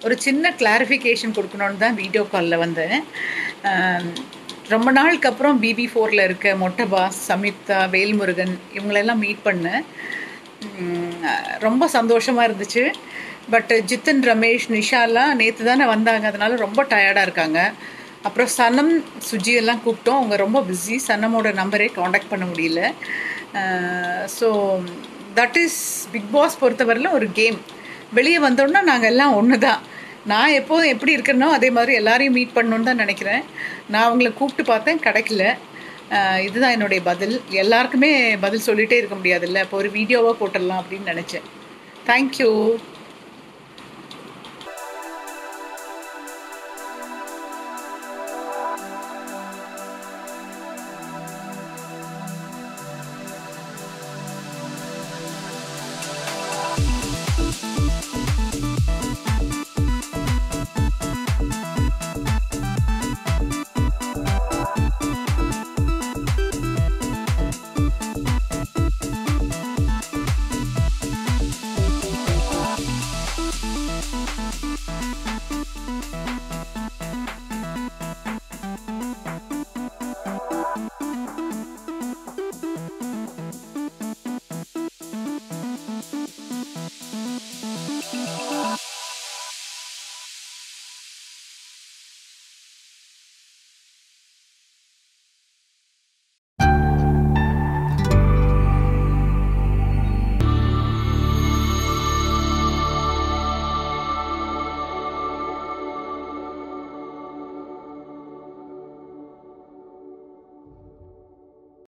ஒரு சின்ன கிளாரிஃபிகேஷன் கொடுக்கணுன்னு தான் வீடியோ காலில் வந்தேன் ஆம், ரொம்ப நாளுக்கு அப்புறம் பிபி ஃபோரில் இருக்க மொட்டை பாஸ் சமிதா வேல்முருகன் இவங்களெல்லாம் மீட் பண்ணேன் உம், ரொம்ப சந்தோஷமாக இருந்துச்சு பட் ஜித்தன் ரமேஷ் நிஷாலாம் நேற்று தானே வந்தாங்க அதனால ரொம்ப டயர்டாக இருக்காங்க அப்புறம் சனம் சுஜி எல்லாம் கூப்பிட்டோம் அவங்க ரொம்ப பிஸி சனமோட நம்பரே காண்டாக்ட் பண்ண முடியல so that is Bigg Boss பொறுத்தவரையிலும் ஒரு கேம் வெளியே வந்தோன்னா நாங்கள் எல்லாம் ஒன்று தான் நான் எப்போதும் எப்படி இருக்கேனோ அதே மாதிரி எல்லாரையும் மீட் பண்ணணுன்னு தான் நினைக்கிறேன் நான் அவங்கள கூப்பிட்டு பார்த்தேன் கிடைக்கல ஆஹ் இதுதான் என்னுடைய பதில் எல்லாருக்குமே பதில் சொல்லிகிட்டே இருக்க முடியாதுல்ல இப்போ ஒரு வீடியோவாக போட்டுடலாம் அப்படின்னு நினச்சேன் தேங்க்யூ